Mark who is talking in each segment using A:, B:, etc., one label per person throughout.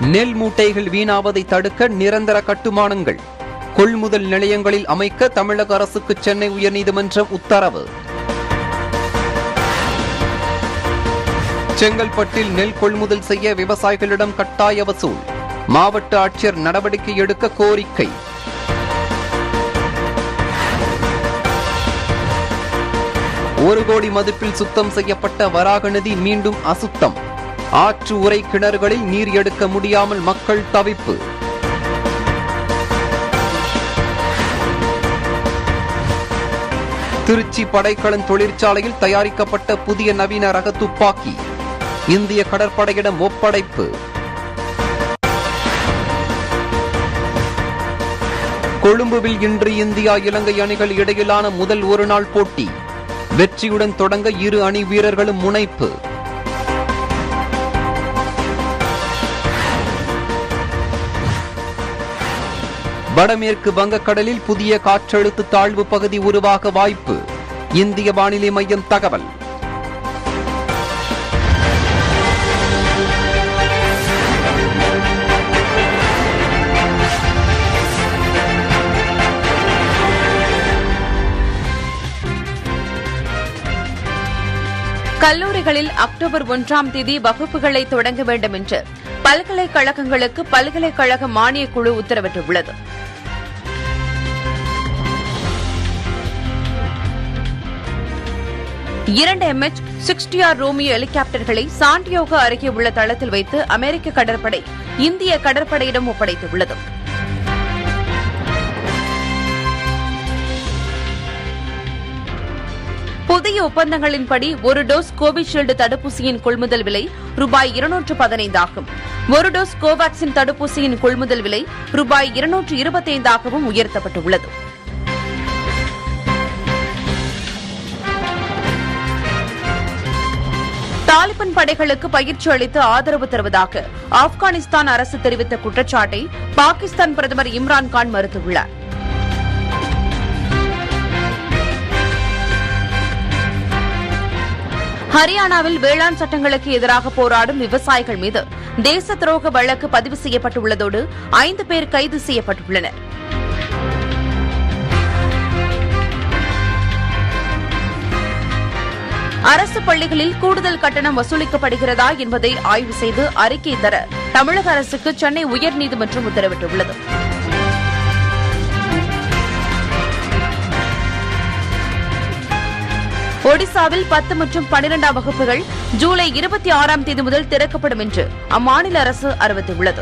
A: நெல் மூட்டைகள் வீணாவதை தடுக்க நிரந்தர கட்டுமானங்கள் கொள்முதல் நிலையங்களில் அமைக்க தமிழக அரசுக்கு சென்னை உயர்நீதிமன்றம் உத்தரவு செங்கல்பட்டில் நெல் கொள்முதல் செய்ய விவசாயிகளிடம் கட்டாய வசூல் மாவட்ட ஆட்சியர் நடவடிக்கை எடுக்க கோரிக்கை ஒரு கோடி மதிப்பில் சுத்தம் செய்யப்பட்ட வராக நதி மீண்டும் அசுத்தம் ஆற்று உரை கிணறுகளில் நீர் எடுக்க முடியாமல் மக்கள் தவிப்பு திருச்சி படைக்கலன் தொழிற்சாலையில் தயாரிக்கப்பட்ட புதிய நவீன ரக துப்பாக்கி இந்திய கடற்படையிடம் ஒப்படைப்பு கொழும்புவில் இன்று இந்தியா இலங்கை அணிகள் இடையிலான முதல் ஒருநாள் போட்டி வெற்றியுடன் தொடங்க இரு அணி வீரர்களும் முனைப்பு வடமேற்கு வங்கக்கடலில் புதிய காற்றழுத்த தாழ்வு பகுதி உருவாக வாய்ப்பு இந்திய வானிலை மையம் தகவல்
B: கல்லூரிகளில் அக்டோபர் ஒன்றாம் தேதி வகுப்புகளை தொடங்க வேண்டும் என்று பல்கலைக்கழகங்களுக்கு பல்கலைக்கழக மானியக் குழு உத்தரவிட்டுள்ளது இரண்டு எம்எச் சிக்ஸ்டி ஆர் ரோமியோ ஹெலிகாப்டர்களை சாண்டியோகோ அருகே உள்ள தளத்தில் வைத்து அமெரிக்க கடற்படை இந்திய கடற்படையிடம் ஒப்படைத்துள்ளது புதிய ஒப்பந்தங்களின்படி ஒரு டோஸ் கோவிஷீல்டு தடுப்பூசியின் கொள்முதல் விலை ரூபாய் இருநூற்று பதினைந்தாகும் ஒரு டோஸ் கோவாக்சின் தடுப்பூசியின் கொள்முதல் விலை ரூபாய் இருநூற்று இருபத்தைந்தாகவும் உயர்த்தப்பட்டுள்ளது தாலிபான் படைகளுக்கு பயிற்சி அளித்து ஆதரவு தருவதாக ஆப்கானிஸ்தான் அரசு தெரிவித்த குற்றச்சாட்டை பாகிஸ்தான் பிரதமர் இம்ரான்கான் மறுத்துள்ளார் ஹரியானாவில் வேளாண் சட்டங்களுக்கு எதிராக போராடும் விவசாயிகள் மீது தேச துரோக வழக்கு பதிவு செய்யப்பட்டுள்ளதோடு ஐந்து பேர் கைது செய்யப்பட்டுள்ளனர் அரசு பள்ளிகளில் கூடுதல் கட்டணம் வசூலிக்கப்படுகிறதா என்பதை ஆய்வு செய்து அறிக்கை தர தமிழக அரசுக்கு சென்னை உயர்நீதிமன்றம் உத்தரவிட்டுள்ளது ஒடிசாவில் பத்து மற்றும் பனிரெண்டாம் வகுப்புகள் ஜூலை இருபத்தி ஆறாம் தேதி முதல் திறக்கப்படும் என்று அம்மாநில அரசு அறிவித்துள்ளது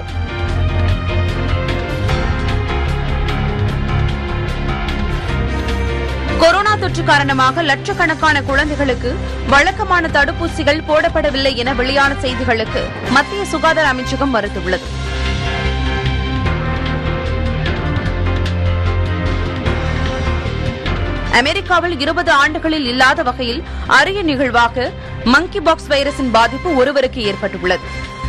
B: கொரோனா தொற்று காரணமாக லட்சக்கணக்கான குழந்தைகளுக்கு வழக்கமான தடுப்பூசிகள் போடப்படவில்லை என வெளியான செய்திகளுக்கு மத்திய சுகாதார அமைச்சகம் மறுத்துள்ளது அமெரிக்காவில் இருபது ஆண்டுகளில் இல்லாத வகையில் அரிய நிகழ்வாக மங்கி பாக்ஸ் வைரஸின் பாதிப்பு ஒருவருக்கு ஏற்பட்டுள்ளது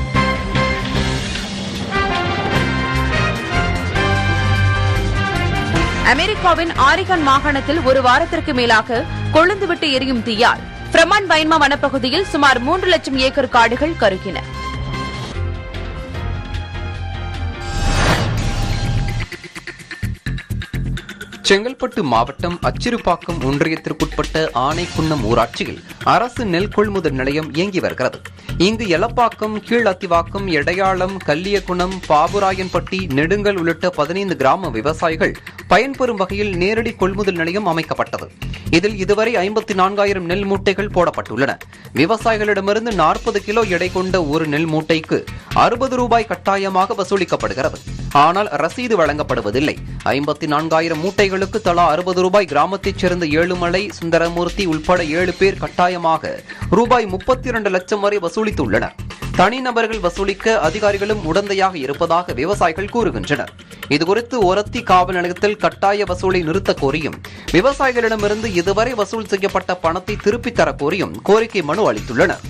B: அமெரிக்காவின் ஆரிகன் மாகாணத்தில் ஒரு வாரத்திற்கு மேலாக கொழுந்துவிட்டு எரியும் தீயால் பிரமான் பைன்மா வனப்பகுதியில் சுமார் மூன்று லட்சம் ஏக்கர் காடுகள் கருகின
A: செங்கல்பட்டு மாவட்டம் அச்சிறுபாக்கம் ஒன்றியத்திற்குட்பட்ட ஆனைக்குன்னம் ஊராட்சியில் அரசு நெல் கொள்முதல் நிலையம் இயங்கி வருகிறது இங்கு எலப்பாக்கம் கீழ் அத்திவாக்கம் எடையாளம் கல்லியகுணம் பாபுராயன்பட்டி நெடுங்கல் உள்ளிட்ட பதினைந்து கிராம விவசாயிகள் பயன்பெறும் வகையில் நேரடி கொள்முதல் நிலையம் அமைக்கப்பட்டது இதில் இதுவரை ஐம்பத்தி நான்காயிரம் நெல் மூட்டைகள் போடப்பட்டுள்ளன விவசாயிகளிடமிருந்து நாற்பது கிலோ எடை கொண்ட ஒரு நெல் மூட்டைக்கு அறுபது ரூபாய் கட்டாயமாக வசூலிக்கப்படுகிறது ஆனால் ரசீது வழங்கப்படுவதில்லை ஐம்பத்தி நான்காயிரம் மூட்டைகளுக்கு தலா அறுபது ரூபாய் கிராமத்தைச் சேர்ந்த ஏழுமலை சுந்தரமூர்த்தி உள்பட ஏழு பேர் கட்டாயமாக ரூபாய் முப்பத்தி இரண்டு லட்சம் வரை வசூலித்துள்ளனர் தனிநபர்கள் வசூலிக்க அதிகாரிகளும் உடந்தையாக இருப்பதாக விவசாயிகள் கூறுகின்றனர் இதுகுறித்து ஒரத்தி காவல் நிலையத்தில் கட்டாய வசூலை நிறுத்த கோரியும் விவசாயிகளிடமிருந்து இதுவரை வசூல் செய்யப்பட்ட பணத்தை திருப்பித் தர கோரியும் கோரிக்கை மனு அளித்துள்ளனர்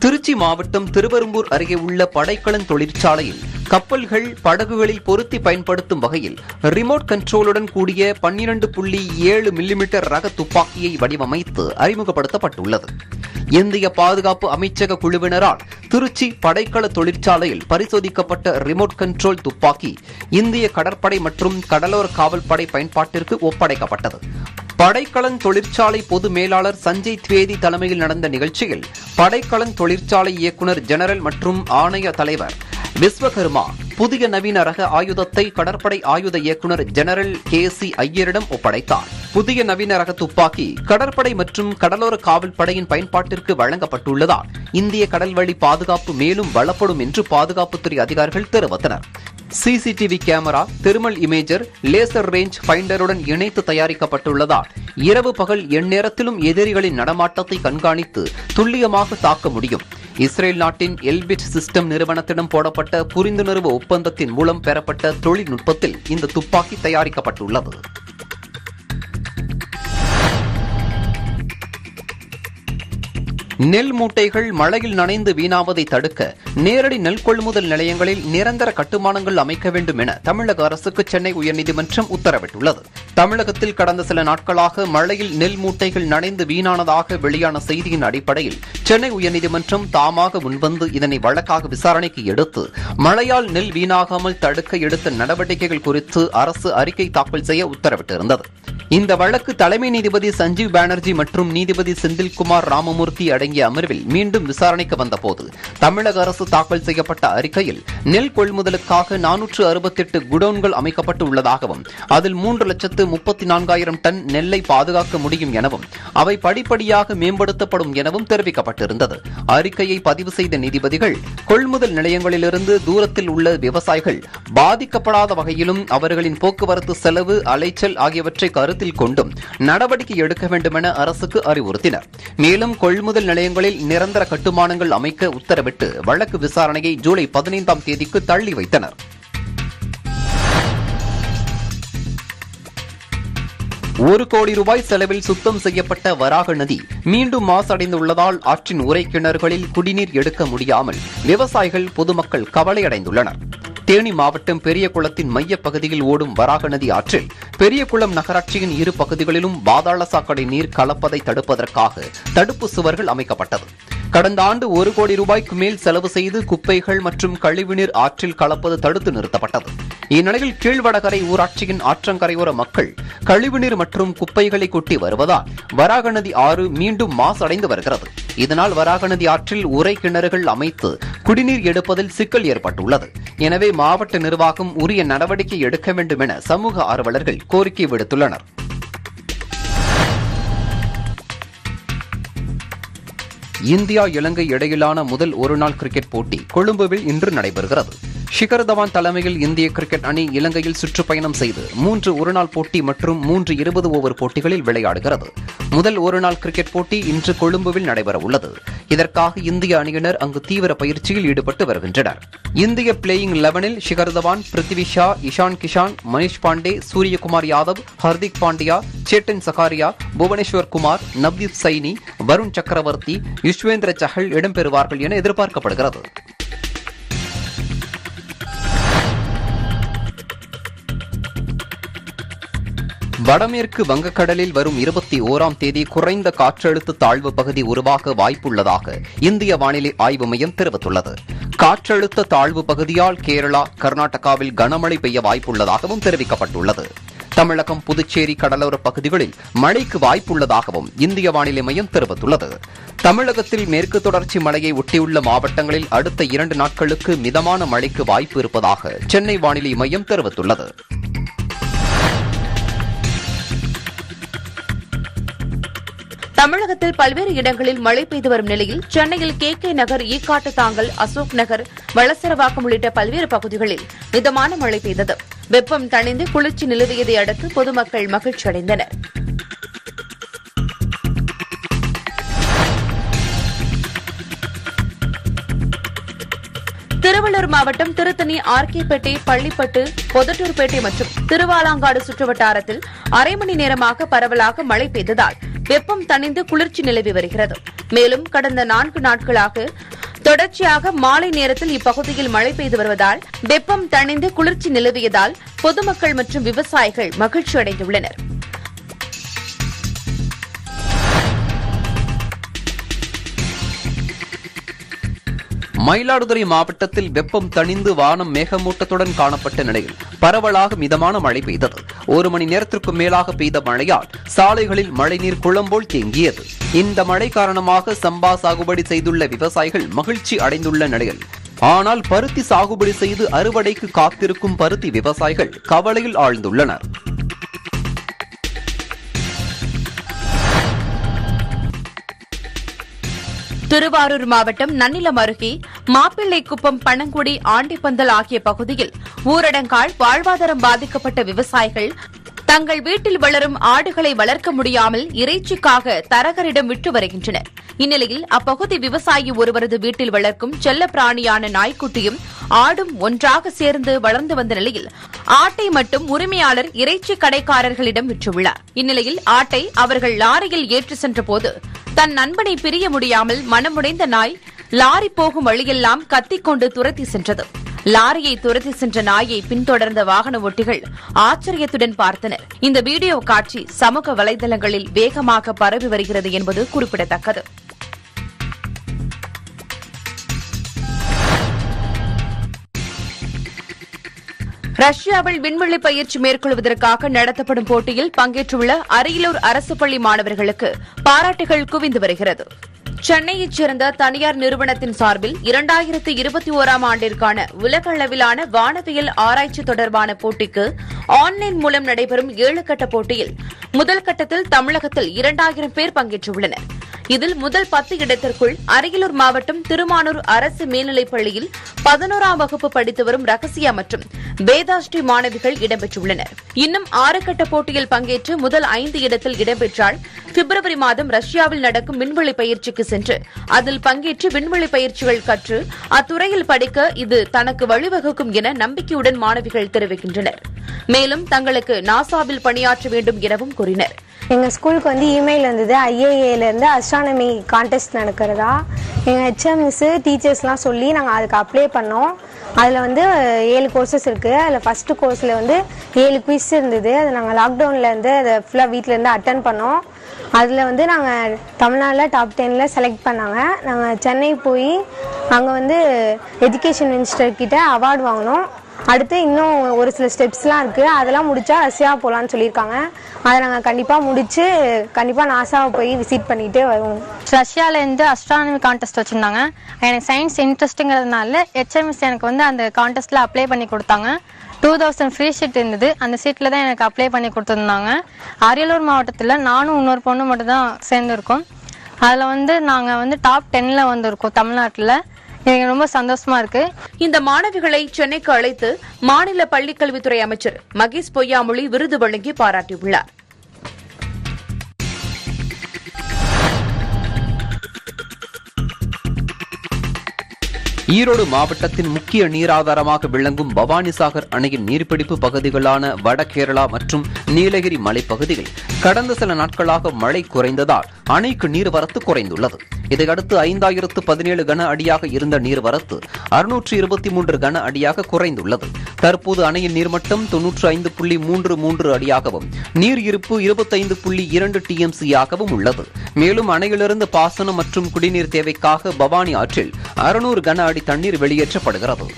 A: திருச்சி மாவட்டம் திருவெரும்பூர் அருகே உள்ள படைக்கலன் தொழிற்சாலையில் கப்பல்கள் படகுகளில் பொருத்தி பயன்படுத்தும் வகையில் ரிமோட் கண்ட்ரோலுடன் கூடிய பன்னிரண்டு புள்ளி ஏழு மில்லிமீட்டர் ரக துப்பாக்கியை வடிவமைத்து அறிமுகப்படுத்தப்பட்டுள்ளது இந்திய பாதுகாப்பு அமைச்சக குழுவினரால் திருச்சி படைக்கல தொழிற்சாலையில் பரிசோதிக்கப்பட்ட ரிமோட் கண்ட்ரோல் துப்பாக்கி இந்திய கடற்படை மற்றும் கடலோர காவல்படை பயன்பாட்டிற்கு ஒப்படைக்கப்பட்டது படைக்கலன் தொழிற்சாலை பொது மேலாளர் சஞ்சய் திவேதி தலைமையில் நடந்த நிகழ்ச்சியில் படைக்கலன் தொழிற்சாலை இயக்குநர் ஜெனரல் மற்றும் ஆணைய தலைவர் விஸ்வகர்மா புதிய நவீன ரக ஆயுதத்தை கடற்படை ஆயுத இயக்குநர் ஜெனரல் கே சி ஐயரிடம் ஒப்படைத்தார் புதிய நவீன ரக துப்பாக்கி கடற்படை மற்றும் கடலோர காவல் படையின் பயன்பாட்டிற்கு வழங்கப்பட்டுள்ளதால் இந்திய கடல்வழி பாதுகாப்பு மேலும் பலப்படும் என்று பாதுகாப்புத்துறை அதிகாரிகள் தெரிவித்தனர் CCTV camera thermal imager laser range ஃபைண்டருடன் இணைத்து தயாரிக்கப்பட்டுள்ளதால் இரவு பகல் எந்நேரத்திலும் எதிரிகளின் நடமாட்டத்தை கண்காணித்து துல்லியமாக தாக்க முடியும் இஸ்ரேல் நாட்டின் எல்பிட் சிஸ்டம் நிறுவனத்திடம் போடப்பட்ட புரிந்துணர்வு ஒப்பந்தத்தின் மூலம் பெறப்பட்ட தொழில்நுட்பத்தில் இந்த துப்பாக்கி தயாரிக்கப்பட்டுள்ளது நெல் மூட்டைகள் மழையில் நனைந்து வீணாவதை தடுக்க நேரடி நெல் கொள்முதல் நிலையங்களில் நிரந்தர கட்டுமானங்கள் அமைக்க வேண்டும் என தமிழக அரசுக்கு சென்னை உயர்நீதிமன்றம் உத்தரவிட்டுள்ளது தமிழகத்தில் கடந்த சில நாட்களாக மழையில் நெல் மூட்டைகள் நனைந்து வீணானதாக வெளியான செய்தியின் அடிப்படையில் சென்னை உயர்நீதிமன்றம் தாமாக முன்வந்து இதனை வழக்காக விசாரணைக்கு எடுத்து மழையால் நெல் வீணாகாமல் தடுக்க எடுத்த நடவடிக்கைகள் குறித்து அரசு அறிக்கை தாக்கல் செய்ய உத்தரவிட்டிருந்தது இந்த வழக்கு தலைமை நீதிபதி சஞ்சீவ் பானர்ஜி மற்றும் நீதிபதி செந்தில்குமார் ராமமூர்த்தி அடங்கிய அமர்வில் மீண்டும் விசாரணைக்கு வந்தபோது தமிழக அரசு தாக்கல் செய்யப்பட்ட அறிக்கையில் நெல் கொள்முதலுக்காக நானூற்று அறுபத்தெட்டு குடோன்கள் அமைக்கப்பட்டு உள்ளதாகவும் அதில் மூன்று லட்சத்து முப்பத்தி நான்காயிரம் டன் நெல்லை பாதுகாக்க முடியும் எனவும் அவை படிப்படியாக மேம்படுத்தப்படும் எனவும் தெரிவிக்கப்பட்டிருந்தது அறிக்கையை பதிவு செய்த நீதிபதிகள் கொள்முதல் நிலையங்களிலிருந்து தூரத்தில் உள்ள விவசாயிகள் பாதிக்கப்படாத வகையிலும் அவர்களின் போக்குவரத்து செலவு அலைச்சல் ஆகியவற்றை கருத்தில் கொண்டும் நடவடிக்கை எடுக்க வேண்டுமென அரசுக்கு அறிவுறுத்தினர் மேலும் கொள்முதல் நிலையங்களில் நிரந்தர கட்டுமானங்கள் அமைக்க உத்தரவிட்டு வழக்கு விசாரணையை ஜூலை பதினைந்தாம் தேதிக்கு தள்ளி வைத்தனர் ஒரு கோடி ரூபாய் செலவில் சுத்தம் செய்யப்பட்ட வராக நதி மீண்டும் மாசடைந்துள்ளதால் ஆற்றின் உரை கிணறுகளில் குடிநீர் எடுக்க முடியாமல் விவசாயிகள் பொதுமக்கள் கவலையடைந்துள்ளனர் தேனி மாவட்டம் பெரியகுளத்தின் மைய பகுதியில் ஓடும் வராக நதி ஆற்றில் பெரியகுளம் நகராட்சியின் இரு பகுதிகளிலும் பாதாள சாக்கடை நீர் கலப்பதை தடுப்பதற்காக தடுப்பு சுவர்கள் அமைக்கப்பட்டது கடந்த ஆண்டு ஒரு கோடி ரூபாய்க்கு மேல் செலவு செய்து குப்பைகள் மற்றும் கழிவுநீர் ஆற்றில் கலப்பது தடுத்து நிறுத்தப்பட்டது இந்நிலையில் கீழ்வடகரை ஊராட்சியின் ஆற்றங்கரையோர மக்கள் கழிவுநீர் மற்றும் குப்பைகளை கொட்டி வருவதால் வராக நதி ஆறு மீண்டும் மாசடைந்து வருகிறது இதனால் வராக நதி ஆற்றில் உரை கிணறுகள் அமைத்து குடிநீர் எடுப்பதில் சிக்கல் ஏற்பட்டுள்ளது எனவே மாவட்ட நிர்வாகம் உரிய நடவடிக்கை எடுக்க வேண்டும் என சமூக ஆர்வலர்கள் கோரிக்கை விடுத்துள்ளனர் இந்தியா இலங்கை இடையிலான முதல் ஒருநாள் கிரிக்கெட் போட்டி கொழும்புவில் இன்று நடைபெறுகிறது ஷிகர் தவான் தலைமையில் இந்திய கிரிக்கெட் அணி இலங்கையில் சுற்றுப்பயணம் செய்து மூன்று ஒருநாள் போட்டி மற்றும் மூன்று இருபது ஓவர் போட்டிகளில் விளையாடுகிறது முதல் ஒருநாள் கிரிக்கெட் போட்டி இன்று கொழும்புவில் நடைபெற உள்ளது இதற்காக இந்திய அணியினர் அங்கு தீவிர பயிற்சியில் ஈடுபட்டு வருகின்றனர் இந்திய பிளேயிங் லெவனில் ஷிகர் தவான் பிருத்திவி ஷா இஷான் கிஷான் மனிஷ் பாண்டே சூரியகுமார் யாதவ் ஹர்திக் பாண்டியா சேட்டன் சகாரியா புவனேஸ்வர் குமார் நவ்தீப் சைனி வருண் சக்கரவர்த்தி யுஷ்வேந்திர சஹல் இடம்பெறுவார்கள் என எதிர்பார்க்கப்படுகிறது வடமேற்கு வங்கக்கடலில் வரும் இருபத்தி ஓராம் தேதி குறைந்த காற்றழுத்த தாழ்வு பகுதி உருவாக வாய்ப்புள்ளதாக இந்திய வானிலை ஆய்வு மையம் தெரிவித்துள்ளது காற்றழுத்த தாழ்வு பகுதியால் கேரளா கர்நாடகாவில் கனமழை பெய்ய வாய்ப்புள்ளதாகவும் தெரிவிக்கப்பட்டுள்ளது தமிழகம் புதுச்சேரி கடலோர பகுதிகளில் மழைக்கு வாய்ப்புள்ளதாகவும் இந்திய வானிலை மையம் தெரிவித்துள்ளது தமிழகத்தில் மேற்கு தொடர்ச்சி மலையை ஒட்டியுள்ள மாவட்டங்களில் அடுத்த இரண்டு நாட்களுக்கு மிதமான மழைக்கு வாய்ப்பு இருப்பதாக சென்னை வானிலை மையம் தெரிவித்துள்ளது
B: தமிழகத்தில் பல்வேறு இடங்களில் மழை பெய்து வரும் நிலையில் சென்னையில் K K Nagar Ekkattuthangal Ashok Nagar Valasaravakkam உள்ளிட்ட பல்வேறு பகுதிகளில் மிதமான மழை பெய்தது வெப்பம் தணிந்து குளிர்ச்சி நிலவியதை அடுத்து பொதுமக்கள் மகிழ்ச்சி அடைந்தனர் திருவள்ளூர் மாவட்டம் திருத்தணி ஆர்கேபேட்டை பள்ளிப்பட்டு பொதட்டூர்பேட்டை மற்றும் திருவாலாங்காடு சுற்றுவட்டாரத்தில் அரை மணி நேரமாக பரவலாக மழை பெய்ததால் வெப்பம் தணிந்து குளிர்ச்சி நிலவி வருகிறது மேலும் கடந்த நான்கு நாட்களாக தொடர்ச்சியாக மாலை நேரத்தில் இப்பகுதியில் மழை பெய்து வருவதால் வெப்பம் தணிந்து குளிர்ச்சி நிலவியதால் பொதுமக்கள் மற்றும் விவசாயிகள் மகிழ்ச்சி அடைந்துள்ளனர்
A: மயிலாடுதுறை மாவட்டத்தில் வெப்பம் தணிந்து வானம் மேகமூட்டத்துடன் காணப்பட்ட நிலையில் பரவலாக மிதமான மழை பெய்தது ஒரு மணி நேரத்திற்கு மேலாக பெய்த மழையால் சாலைகளில் மழைநீர் குளம்போல் தேங்கியது இந்த மழை காரணமாக சம்பா சாகுபடி செய்துள்ள விவசாயிகள் மகிழ்ச்சி அடைந்துள்ள நிலையில் ஆனால் பருத்தி சாகுபடி செய்து அறுவடைக்கு காத்திருக்கும் பருத்தி விவசாயிகள் கவலையில் ஆழ்ந்துள்ளனர்
B: திருவாரூர் மாவட்டம் நன்னிலம் அருகே மாப்பிள்ளைக்குப்பம் பனங்குடி ஆண்டிப்பந்தல் ஆகிய பகுதியில் ஊரடங்கால் வாழ்வாதாரம் பாதிக்கப்பட்ட விவசாயிகள் தங்கள் வீட்டில் வளரும் ஆடுகளை வளர்க்க முடியாமல் இறைச்சிக்காக தரகரிடம் விட்டு வருகின்றனர் இந்நிலையில் அப்பகுதி விவசாயி ஒருவரது வீட்டில் வளர்க்கும் செல்ல பிராணியான நாய்க்குட்டியும் ஆடும் ஒன்றாக சேர்ந்து வளர்ந்து வந்த நிலையில் ஆட்டை மட்டும் உரிமையாளர் இறைச்சி கடைக்காரர்களிடம் விற்றுள்ளார் இந்நிலையில் ஆட்டை அவர்கள் லாரியில் ஏற்றி சென்றபோது தன் நண்பனை பிரிய முடியாமல் மனமுடைந்த நாய் லாரி போகும் வழியெல்லாம் கத்திக்கொண்டு துரத்தி சென்றது லாரியை துரத்தி சென்ற நாயை பின்தொடர்ந்த வாகன ஓட்டிகள் ஆச்சரியத்துடன் பார்த்தனர் இந்த வீடியோ காட்சி சமூக வலைதளங்களில் வேகமாக பரவி வருகிறது என்பது குறிப்பிடத்தக்கது ரஷ்யாவில் விண்வெளி பயிற்சி மேற்கொள்வதற்காக நடத்தப்படும் போட்டியில் பங்கேற்றுள்ள அரியலூர் அரசு பள்ளி மாணவர்களுக்கு பாராட்டுகள் குவிந்து வருகிறது சென்னையைச் சேர்ந்த தனியார் நிறுவனத்தின் சார்பில் இரண்டாயிரத்து இருபத்தி ஓராம் ஆண்டிற்கான உலக அளவிலான வானவியல் ஆராய்ச்சி தொடர்பான போட்டிக்கு ஆன்லைன் மூலம் நடைபெறும் ஏழு கட்ட போட்டியில் முதல் கட்டத்தில் தமிழகத்தில் இரண்டாயிரம் பேர் பங்கேற்றுள்ளனர் இதில் முதல் பத்து இடத்திற்குள் அரியலூர் மாவட்டம் திருமானூர் அரசு மேல்நிலைப் பள்ளியில் பதினோராம் வகுப்பு படித்து வரும் ரகசியா மற்றும் வேதாஸ்ரீ மாணவிகள் இடம்பெற்றுள்ளனர் இன்னும் ஆறு கட்ட போட்டியில் பங்கேற்று முதல் ஐந்து இடத்தில் இடம்பெற்றால் பிப்ரவரி மாதம் ரஷ்யாவில் நடக்கும் விண்வெளி பயிற்சிக்கு சென்று அதில் பங்கேற்று விண்வெளி பயிற்சிகள் கற்று அத்துறையில் படிக்க இது தனக்கு வழிவகுக்கும் என நம்பிக்கையுடன் மாணவிகள் தெரிவிக்கின்றனர் மேலும் தங்களுக்கு நாசாவில் பணியாற்ற வேண்டும் எனவும் கூறினர்
C: எங்கள் ஸ்கூலுக்கு வந்து இமெயில் வந்தது ஐஏஏலேருந்து அஸ்ட்ரானமி கான்டெஸ்ட் நடக்கிறதா எங்கள் ஹெச்எம்ஸு டீச்சர்ஸ்லாம் சொல்லி நாங்கள் அதுக்கு அப்ளை பண்ணோம் அதில் வந்து ஏழு கோர்சஸ் இருக்குது அதில் ஃபஸ்ட்டு கோர்ஸில் வந்து ஏழு குவிஸ் இருந்தது அது நாங்கள் லாக்டவுனில் இருந்து அதை ஃபுல்லாக வீட்டிலேருந்து அட்டன் பண்ணோம் அதில் வந்து நாங்கள் தமிழ்நாட்டில் டாப் டென்னில் செலக்ட் பண்ணாங்க நாங்கள் சென்னை போய் அங்கே வந்து எஜுகேஷன் மினிஸ்டர் கிட்ட அவார்டு வாங்கினோம் அடுத்து இன்னும் ஒரு சில ஸ்டெப்ஸ்லாம் இருக்குது அதெல்லாம் முடிச்சா ரஷ்யா போகலான்னு சொல்லியிருக்காங்க அதை நாங்கள் கண்டிப்பாக முடிச்சு கண்டிப்பாக நாசாவை போய் விசிட் பண்ணிட்டு வருவோம்
D: ரஷ்யாவிலேருந்து அஸ்ட்ரானமி கான்டெஸ்ட் வச்சுருந்தாங்க எனக்கு சயின்ஸ் இன்ட்ரெஸ்ட்டுங்கிறதுனால ஹெச்எம்எஸ் எனக்கு வந்து அந்த கான்டெஸ்ட்டில் அப்ளை பண்ணி கொடுத்தாங்க டூ தௌசண்ட் ஃப்ரீ ஷீட் இருந்தது அந்த சீட்டில் தான் எனக்கு அப்ளை பண்ணி கொடுத்துருந்தாங்க அரியலூர் மாவட்டத்தில் நானும் இன்னொரு பொண்ணு மட்டும் தான் சேர்ந்துருக்கோம் அதில் வந்து நாங்கள் வந்து டாப் டென்னில் வந்திருக்கோம் தமிழ்நாட்டில் எனக்கு ரொம்ப சந்தோஷமா இருக்கு
B: இந்த மாணவிகளை சென்னைக்கு அழைத்து மாநில பள்ளிக்கல்வித்துறை அமைச்சர் மகேஷ் பொய்யாமொழி விருது வழங்கி பாராட்டியுள்ளார்
A: ஈரோடு மாவட்டத்தின் முக்கிய நீராதாரமாக விளங்கும் பவானிசாகர் அணையின் நீர்பிடிப்பு பகுதிகளான வட கேரளா மற்றும் நீலகிரி மலைப்பகுதிகள் கடந்த சில நாட்களாக மழை குறைந்ததால் அணைக்கு நீர்வரத்து குறைந்துள்ளது இதையடுத்து ஐந்தாயிரத்து பதினேழு கன அடியாக இருந்த நீர்வரத்து அறுநூற்று இருபத்தி மூன்று கன அடியாக குறைந்துள்ளது தற்போது அணையின் நீர்மட்டம் தொன்னூற்று ஐந்து புள்ளி மூன்று மூன்று அடியாகவும் நீர் இருப்பு இருபத்தைந்து புள்ளி இரண்டு டிஎம்சியாகவும் உள்ளது மேலும் அணையிலிருந்து பாசனம் மற்றும் குடிநீர் தேவைக்காக பவானி ஆற்றில் அறுநூறு கன அடி தண்ணீர் வெளியேற்றப்படுகிறது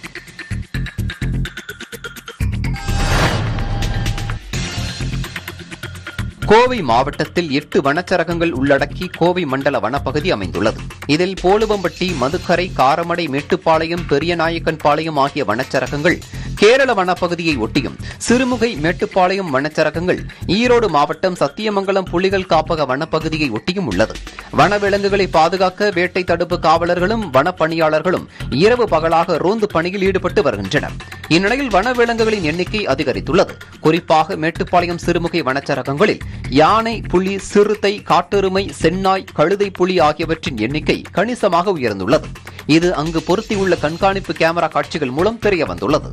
A: கோவை மாவட்டத்தில் எட்டு வனச்சரகங்கள் உள்ளடக்கி கோவை மண்டல வனப்பகுதி அமைந்துள்ளது இதில் போலுவம்பட்டி மதுக்கரை காரமடை மேட்டுப்பாளையம் பெரியநாயக்கன்பாளையம் ஆகிய வனச்சரகங்கள் கேரள வனப்பகுதியை ஒட்டியும் சிறுமுகை மேட்டுப்பாளையம் வனச்சரகங்கள் ஈரோடு மாவட்டம் சத்தியமங்கலம் புலிகள் காப்பக வனப்பகுதியை ஒட்டியும் உள்ளது வனவிலங்குகளை பாதுகாக்க வேட்டை தடுப்பு காவலர்களும் வனப்பணியாளர்களும் இரவு பகலாக ரோந்து பணியில் ஈடுபட்டு வருகின்றனர் இந்நிலையில் வனவிலங்குகளின் எண்ணிக்கை அதிகரித்துள்ளது குறிப்பாக மேட்டுப்பாளையம் சிறுமுகை வனச்சரகங்களில் யானை புலி சிறுத்தை காட்டெருமை செந்நாய் கழுதை புலி ஆகியவற்றின் எண்ணிக்கை கணிசமாக உயர்ந்துள்ளது இது அங்கு பொருத்தியுள்ள கண்காணிப்பு கேமரா காட்சிகள் மூலம் தெரிய வந்துள்ளது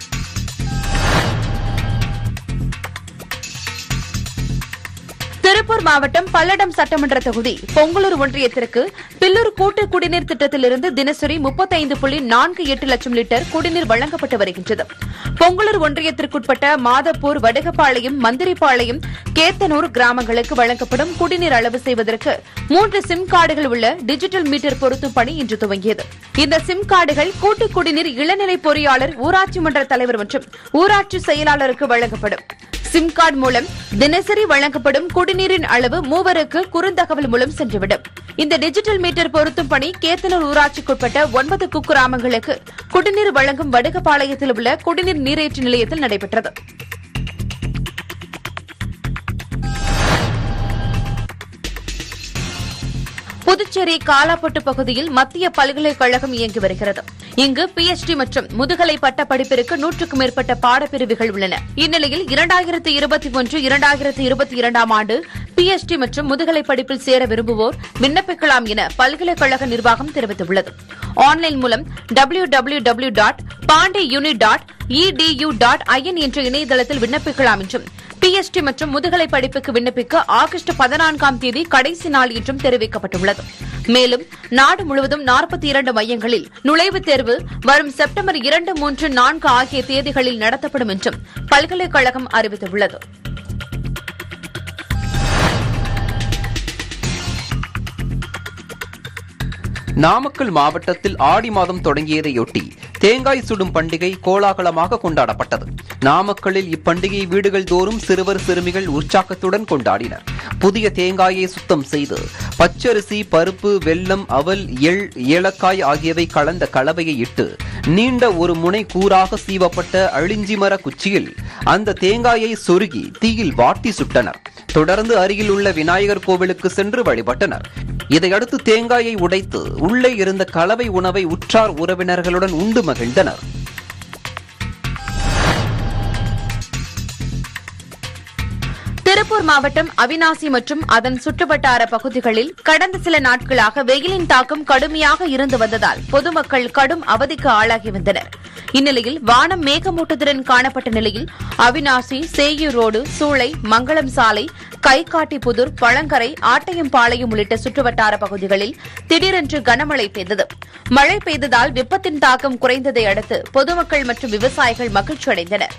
B: திருப்பூர் திருப்பூர் மாவட்டம் பல்லடம் சட்டமன்ற தொகுதி பொங்கலூர் ஒன்றியத்திற்கு பில்லூர் கூட்டு குடிநீர் திட்டத்திலிருந்து தினசரி முப்பத்தைந்து புள்ளி நான்கு எட்டு லட்சம் லிட்டர் குடிநீர் வழங்கப்பட்டு வருகின்றது பொங்கலூர் ஒன்றியத்திற்குட்பட்ட மாதப்பூர் வடுகப்பாளையம் மந்திரிப்பாளையம் கேத்தனூர் கிராமங்களுக்கு வழங்கப்படும் குடிநீர் அளவு செய்வதற்கு மூன்று சிம் கார்டுகள் உள்ள டிஜிட்டல் மீட்டர் பொருத்தும் பணி இன்று துவங்கியது இந்த சிம் கார்டுகள் கூட்டு குடிநீர் இளநிலை பொறியாளர் ஊராட்சி மன்ற தலைவர் மற்றும் ஊராட்சி செயலாளருக்கு வழங்கப்படும் சிம் கார்டு மூலம் தினசரி வழங்கப்படும் குடிநீரின் அளவு மூவருக்கு குறுந்தகவல் மூலம் சென்றுவிடும் இந்த டிஜிட்டல் மீட்டர் பொருத்தும் பணி கேத்தனூர் ஊராட்சிக்குட்பட்ட ஒன்பது குக்கிராமங்களுக்கு குடிநீர் வழங்கும் வடுகப்பாளையத்தில் உள்ள குடிநீர் நீரேற்று நிலையத்தில் நடைபெற்றது புதுச்சேரி காலாப்பட்டு பகுதியில் மத்திய பல்கலைக்கழகம் இயங்கி வருகிறது இங்கு பிஎச்டி மற்றும் முதுகலை பட்ட படிப்பிற்கு நூற்றுக்கும் மேற்பட்ட பாடப்பிரிவுகள் உள்ளன இந்நிலையில் இரண்டாயிரத்து இருபத்தி ஒன்று இரண்டாயிரத்து இருபத்தி இரண்டாம் ஆண்டு பிஎச்டி மற்றும் முதுகலை படிப்பில் சேர விரும்புவோர் விண்ணப்பிக்கலாம் என பல்கலைக்கழக நிர்வாகம் தெரிவித்துள்ளது ஆன்லைன் மூலம் W W W dot Pondiuni dot EDU dot IN என்ற இணையதளத்தில் விண்ணப்பிக்கலாம் என்றும் பிஎஸ்டி மற்றும் முதுகலை படிப்புக்கு விண்ணப்பிக்க ஆகஸ்ட் பதினான்காம் தேதி கடைசி நாள் என்றும் தெரிவிக்கப்பட்டுள்ளது மேலும் நாடு முழுவதும் நாற்பத்தி இரண்டு மையங்களில் நுழைவுத் தேர்வு வரும் செப்டம்பர் இரண்டு மூன்று நான்கு ஆகிய தேதிகளில் நடத்தப்படும் என்றும் பல்கலைக்கழகம் அறிவித்துள்ளது
A: நாமக்கல் மாவட்டத்தில் ஆடி மாதம் தொடங்கியதையொட்டி தேங்காய் சுடும் பண்டிகை கோலாகலமாக கொண்டாடப்பட்டது நாமக்கல்லில் இப்பண்டிகை வீடுகள் தோறும் சிறுவர் சிறுமிகள் உற்சாகத்துடன் கொண்டாடினர் புதிய தேங்காயை சுத்தம் செய்து பச்சரிசி பருப்பு வெல்லம் அவல் எள் ஏலக்காய் ஆகியவை கலந்த கலவையை இட்டு நீண்ட ஒரு முனை கூறாக சீவப்பட்ட அழிஞ்சி மர குச்சியில் அந்த தேங்காயை சொருகி தீயில் வாட்டி சுட்டனர் தொடர்ந்து அருகில் உள்ள விநாயகர் கோவிலுக்கு சென்று வழிபட்டனர் இதையடுத்து தேங்காயை உடைத்து உள்ளே இருந்த கலவை உணவை உற்றார் உறவினர்களுடன் உண்டு மகிழ்ந்தனர்
B: திருப்பூர் மாவட்டம் அவினாசி மற்றும் அதன் சுற்றுவட்டார பகுதிகளில் கடந்த சில நாட்களாக வெயிலின் தாக்கம் கடுமையாக இருந்து வந்ததால் பொதுமக்கள் கடும் அவதிக்கு ஆளாகி வந்தனர் இந்நிலையில் வானம் மேகமூட்டத்துடன் காணப்பட்ட நிலையில் அவினாசி சேயூர் ரோடு சூளை மங்களம் சாலை கைகாட்டிபுதூர் பழங்கரை ஆட்டையம்பாளையம் உள்ளிட்ட சுற்றுவட்டார பகுதிகளில் திடீரென்று கனமழை பெய்தது மழை பெய்ததால் வெப்பத்தின் தாக்கம் குறைந்ததை அடுத்து பொதுமக்கள் மற்றும் விவசாயிகள் மகிழ்ச்சியடைந்தனர்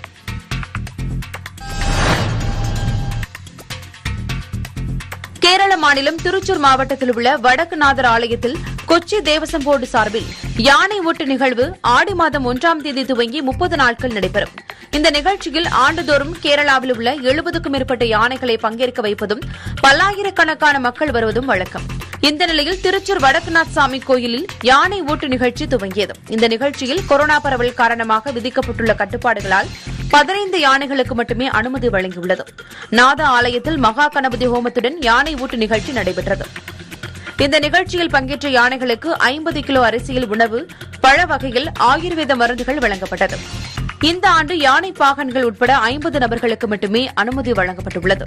B: கேரள மாநிலம் திருச்சூர் மாவட்டத்தில் உள்ள வடக்குநாதர் ஆலயத்தில் கொச்சி தேவசம் போர்டு சார்பில் யானை ஓட்டு நிகழ்வு ஆடி மாதம் ஒன்றாம் தேதி துவங்கி முப்பது நாட்கள் நடைபெறும் இந்த நிகழ்ச்சியில் ஆண்டுதோறும் கேரளாவில் உள்ள எழுபதுக்கும் மேற்பட்ட யானைகளை பங்கேற்க வைப்பதும் பல்லாயிரக்கணக்கான மக்கள் வருவதும் வழக்கம் இந்த நிலையில் திருச்சூர் வடக்குநாத் சாமி கோயிலில் யானை ஓட்டு நிகழ்ச்சி துவங்கியது இந்த நிகழ்ச்சியில் கொரோனா பரவல் காரணமாக விதிக்கப்பட்டுள்ள கட்டுப்பாடுகளால் பதினைந்து யானைகளுக்கு மட்டுமே அனுமதி வழங்கியுள்ளது நாத ஆலயத்தில் மகா கணபதி ஹோமத்துடன் யானை ஊட்டு நிகழ்ச்சி நடைபெற்றது இந்த நிகழ்ச்சியில் பங்கேற்ற யானைகளுக்கு ஐம்பது கிலோ அரிசியில் உணவு பழ வகையில் ஆயுர்வேத மருந்துகள் வழங்கப்பட்டது இந்த ஆண்டு யானை பாகன்கள் உட்பட ஐம்பது நபர்களுக்கு மட்டுமே அனுமதி வழங்கப்பட்டுள்ளது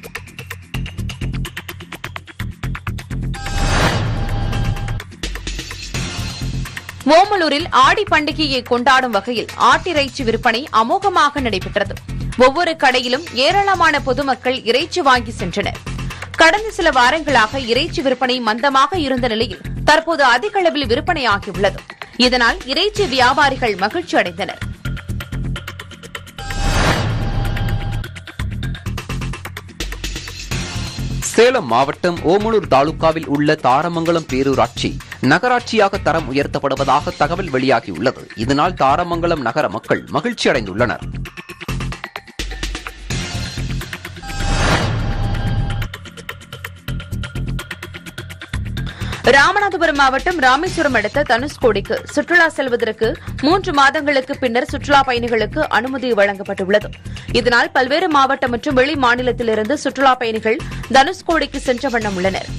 B: ஓமலூரில் ஆடி பண்டிகையை கொண்டாடும் வகையில் ஆட்டிறைச்சி விற்பனை அமோகமாக நடைபெற்றது ஒவ்வொரு கடையிலும் ஏராளமான பொதுமக்கள் இறைச்சி வாங்கி சென்றனர் கடந்த சில வாரங்களாக இறைச்சி விற்பனை மந்தமாக இருந்த நிலையில் தற்போது அதிக அளவில் விற்பனையாகியுள்ளது இதனால் இறைச்சி வியாபாரிகள் மகிழ்ச்சி அடைந்தனர்
A: சேலம் மாவட்டம் ஓமலூர் தாலுகாவில் உள்ள தாரமங்கலம் பேரூராட்சி நகராட்சியாக தரம் உயர்த்தப்படுவதாக தகவல் வெளியாகியுள்ளது இதனால் தாரமங்கலம் நகர மக்கள் மகிழ்ச்சி அடைந்துள்ளனர்
B: ராமநாதபுரம் மாவட்டம் ராமேஸ்வரம் அடுத்த தனுஷ்கோடிக்கு சுற்றுலா செல்வதற்கு மூன்று மாதங்களுக்கு பின்னர் சுற்றுலா பயணிகளுக்கு அனுமதி வழங்கப்பட்டுள்ளது இதனால் பல்வேறு மாவட்டம் மற்றும் வெளி மாநிலத்திலிருந்து சுற்றுலா பயணிகள் தனுஷ்கோடிக்கு சென்ற வண்ணம் உள்ளனர்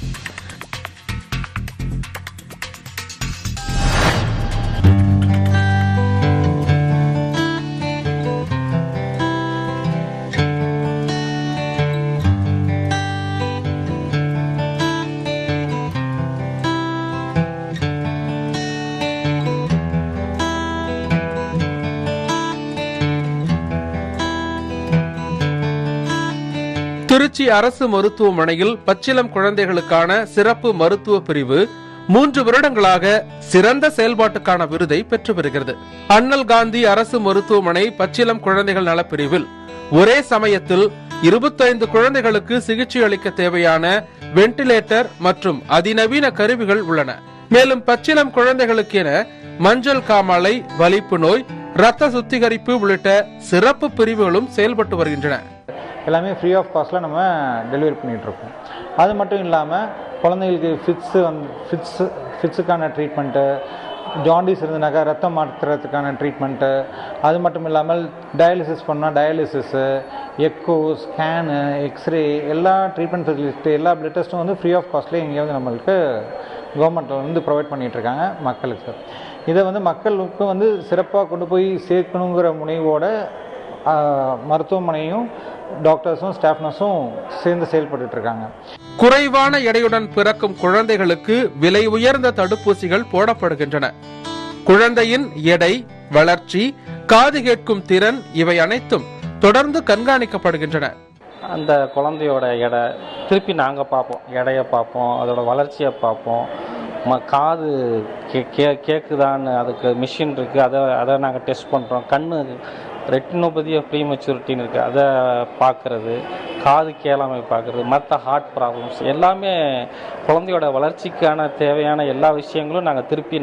E: திருச்சி அரசு மருத்துவமனையில் பச்சிளம் குழந்தைகளுக்கான சிறப்பு மருத்துவ பிரிவு மூன்று வருடங்களாக சிறந்த செயல்பாட்டுக்கான விருதை பெற்று வருகிறது அண்ணல் காந்தி அரசு மருத்துவமனை பச்சிளம் குழந்தைகள் நலப்பிரிவில் ஒரே சமயத்தில் இருபத்தைந்து குழந்தைகளுக்கு சிகிச்சை அளிக்க தேவையான வெண்டிலேட்டர் மற்றும் அதிநவீன கருவிகள் உள்ளன மேலும் பச்சிளம் குழந்தைகளுக்கென மஞ்சள் காமாலை வலிப்பு நோய் ரத்த சுத்திகரிப்பு உள்ளிட்ட சிறப்பு பிரிவுகளும் செயல்பட்டு வருகின்றன
F: எல்லாமே ஃப்ரீ ஆஃப் காஸ்ட்டில் நம்ம டெலிவரி பண்ணிகிட்ருக்கோம் அது மட்டும் இல்லாமல் குழந்தைங்களுக்கு ஃபிட்ஸு வந்து ஃபிட்ஸு ஃபிட்ஸுக்கான ட்ரீட்மெண்ட்டு ஜாண்டிஸ் இருந்தனாக்கா ரத்தம் மாற்றுறதுக்கான ட்ரீட்மெண்ட்டு அது மட்டும் இல்லாமல் டயாலிசிஸ் பண்ணால் டயாலிசிஸு எக்கோ ஸ்கேனு எக்ஸ்ரே எல்லா ட்ரீட்மெண்ட் ஃபெசிலிட்டி எல்லா பிளட் டெஸ்ட்டும் வந்து ஃப்ரீ ஆஃப் காஸ்ட்லேயே இங்கே வந்து நம்மளுக்கு கவர்மெண்ட்டில் வந்து ப்ரொவைட் பண்ணிகிட்ருக்காங்க மக்களுக்கு இதை வந்து மக்களுக்கு வந்து சிறப்பாக கொண்டு போய் சேர்க்கணுங்கிற முனைவோட ஆஹ், மருத்துவமனையும் டாக்டர்ஸும் ஸ்டாஃப் நர்ஸும் சேர்ந்து செயல்பட்டுட்டு இருக்காங்க
E: குறைவான எடையுடன் பிறக்கும் குழந்தைகளுக்கு விலை உயர்ந்த தடுப்பூசிகள் போடப்படுகின்றன குழந்தையின் எடை வளர்ச்சி காது கேட்கும் திறன் இவை அனைத்தும் தொடர்ந்து கண்காணிக்கப்படுகின்றன
G: அந்த குழந்தையோட எடை திருப்பி நாங்கள் பார்ப்போம் எடையை பார்ப்போம் அதோட வளர்ச்சியை பார்ப்போம் ம காது கே கே கேட்குதான்னு அதுக்கு மிஷின் இருக்குது அதை அதை நாங்கள் டெஸ்ட் பண்ணுறோம் கண்ணு ரெட்டினோபதி ப்ரீ மெச்சூரிட்டின்னு இருக்குது அதை பார்க்குறது காது கேளாமை பார்க்குறது மற்ற ஹார்ட் ப்ராப்ளம்ஸ் எல்லாமே குழந்தையோட வளர்ச்சிக்கான தேவையான எல்லா விஷயங்களும் நாங்கள் திருப்பி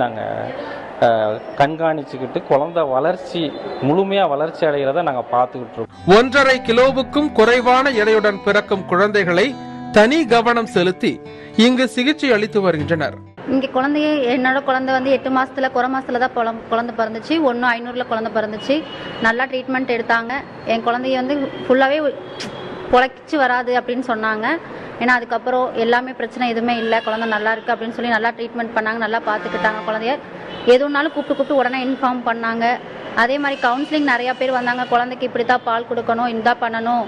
G: நாங்கள் கண்காணிச்சுக்கிட்டு குழந்தை வளர்ச்சி முழுமையாக வளர்ச்சி அடைகிறத நாங்கள் பார்த்துக்கிட்டு இருக்கோம்
E: ஒன்றரை கிலோவுக்கும் குறைவான எடையுடன் பிறக்கும் குழந்தைகளை தனி கவனம் செலுத்தி இங்கு சிகிச்சை அளித்து வருகின்றனர்
H: இங்கே குழந்தைய என்னோட குழந்தை வந்து எட்டு மாசத்துல குறை மாசத்துல தான் குழம் குழந்தை பிறந்துச்சு ஒன்று ஐநூறுல குழந்தை பிறந்துச்சு நல்லா ட்ரீட்மெண்ட் எடுத்தாங்க என் குழந்தைய வந்து ஃபுல்லாகவே பொழைச்சி வராது அப்படின்னு சொன்னாங்க ஏன்னா அதுக்கப்புறம் எல்லாமே பிரச்சனை எதுவுமே இல்லை குழந்தை நல்லா இருக்கு அப்படின்னு சொல்லி நல்லா ட்ரீட்மெண்ட் பண்ணாங்க நல்லா பார்த்துக்கிட்டாங்க குழந்தைய எதுனாலும் கூப்பிட்டு கூப்பிட்டு உடனே இன்ஃபார்ம் பண்ணாங்க அதே மாதிரி கவுன்சிலிங் நிறையா பேர் வந்தாங்க குழந்தைக்கு இப்படி தான் பால் கொடுக்கணும் இந்த பண்ணணும்